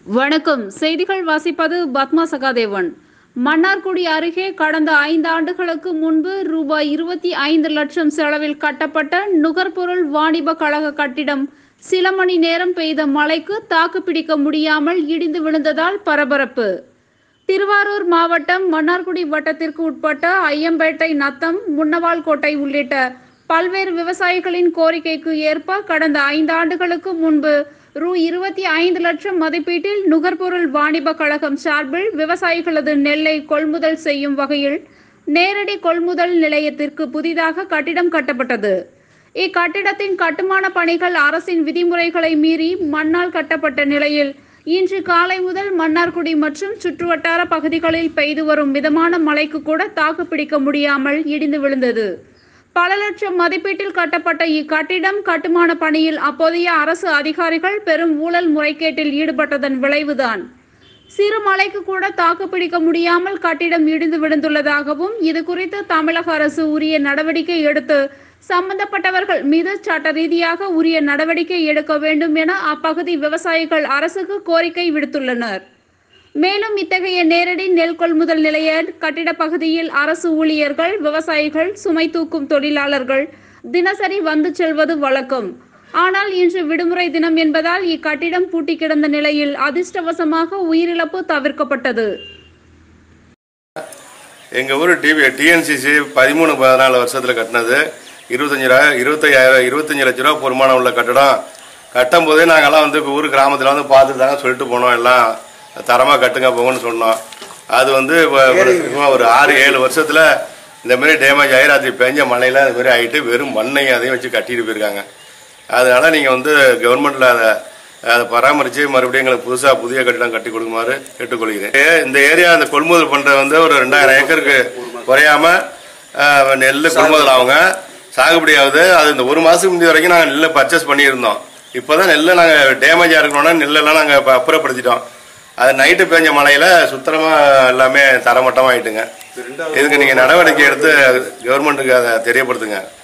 வணக்கம் செய்திகள் வாசிப்பது பத்மா சகாதேவன் மன்னார்குடி அருகே கடந்த ஐந்து ஆண்டுகளுக்கு முன்பு ரூபாய் இருபத்தி ஐந்து லட்சம் செலவில் கட்டப்பட்ட நுகர்பொருள் வாணிப கழக கட்டிடம் சில மணி நேரம் பெய்த மழைக்கு தாக்குப்பிடிக்க முடியாமல் இடிந்து விழுந்ததால் பரபரப்பு திருவாரூர் மாவட்டம் மன்னார்குடி வட்டத்திற்கு உட்பட்ட ஐயம்பேட்டை நத்தம் முன்னவால்கோட்டை உள்ளிட்ட பல்வேறு விவசாயிகளின் கோரிக்கைக்கு ஏற்ப கடந்த ஐந்து ஆண்டுகளுக்கு முன்பு ரூ இருபத்தி ஐந்து லட்சம் மதிப்பீட்டில் நுகர்பொருள் வாணிப கழகம் சார்பில் விவசாயிகளது நெல்லை கொள்முதல் செய்யும் வகையில் நேரடி கொள்முதல் நிலையத்திற்கு புதிதாக கட்டிடம் கட்டப்பட்டது இக்கட்டிடத்தின் கட்டுமான பணிகள் அரசின் விதிமுறைகளை மீறி மண்ணால் கட்டப்பட்ட நிலையில் இன்று காலை முதல் மன்னார்குடி மற்றும் சுற்றுவட்டார பகுதிகளில் பெய்து வரும் மிதமான மழைக்கு கூட தாக்குப்பிடிக்க முடியாமல் இடிந்து விழுந்தது பல லட்சம் மதிப்பீட்டில் கட்டப்பட்ட இக்கட்டிடம் கட்டுமான பணியில் அப்போதைய அரசு அதிகாரிகள் பெரும் ஊழல் முறைகேட்டில் ஈடுபட்டதன் விளைவுதான் சிறு மழைக்கு கூட தாக்குப்பிடிக்க முடியாமல் கட்டிடம் இடிந்து விழுந்துள்ளதாகவும் இது குறித்து தமிழக அரசு உரிய நடவடிக்கை எடுத்து சம்பந்தப்பட்டவர்கள் மீது சட்ட ரீதியாக உரிய நடவடிக்கை எடுக்க வேண்டும் என அப்பகுதி விவசாயிகள் அரசுக்கு கோரிக்கை விடுத்துள்ளனர் மேலும் இத்தகைய நேரடி நெல் கொள்முதல் நிலைய கட்டிட பகுதியில் அரசு ஊழியர்கள் விவசாயிகள் சுமை தூக்கும் தொழிலாளர்கள் தினசரி வந்து செல்வது வழக்கம் ஆனால் இன்று விடுமுறை தினம் என்பதால் இக்கட்டிடம் பூட்டி கிடந்த நிலையில் அதிர்ஷ்டவசமாக உயிரிழப்பு தவிர்க்கப்பட்டது எங்கள் ஊர் டிவி டிஎன்சிசி பதிமூணு பதினாலு வருஷத்தில் கட்டினது இருபத்தஞ்சிராயிரம் இருபத்தையாயிரம் இருபத்தஞ்சி லட்ச ரூபா பொறுமானம் உள்ள கட்டடம் கட்டும் போதே நாங்கள்லாம் வந்து ஊர் கிராமத்தில் வந்து பார்த்துட்டு தாங்க சொல்லிட்டு போனோம் எல்லாம் தரமாக கட்டுங்க போங்கன்னு சொன்னோம் அது வந்து இப்போ ஒரு சும்மா ஒரு ஆறு ஏழு வருஷத்தில் இந்த மாதிரி டேமேஜ் ஆகி ராத்திரி பெஞ்ச மழையில் அது மாதிரி ஆகிட்டு வெறும் மண்ணையும் அதையும் வச்சு கட்டிட்டு போயிருக்காங்க அதனால நீங்கள் வந்து கவர்மெண்ட்டில் அதை அதை பராமரித்து மறுபடியும் எங்களுக்கு புதுசாக புதிய கட்டிடம் கட்டி கொடுக்குமாறு கேட்டுக்கொள்கிறேன் ஏ- இந்த ஏரியா அந்த கொள்முதல் பண்ணுறது வந்து ஒரு ரெண்டாயிரம் ஏக்கருக்கு குறையாம ஆஹ், நெல் கொள்முதல் ஆகுங்க சாகுபடி ஆகுது அது இந்த ஒரு மாதத்துக்கு முந்தைய வரைக்கும் நாங்கள் நெல்லை பர்ச்சேஸ் பண்ணியிருந்தோம் இப்போ தான் நெல்லை நாங்கள் டேமேஜாக இருக்கணும்னா நெல்லெல்லாம் நாங்கள் இப்போ அப்புறப்படுத்திட்டோம் அது நைட்டு பெஞ்ச மழையில் சுத்தமாக எல்லாமே தரமட்டமாக ஆயிட்டுங்க இதுக்கு நீங்கள் நடவடிக்கை எடுத்து கவர்மெண்ட்டுக்கு அதை தெரியப்படுத்துங்க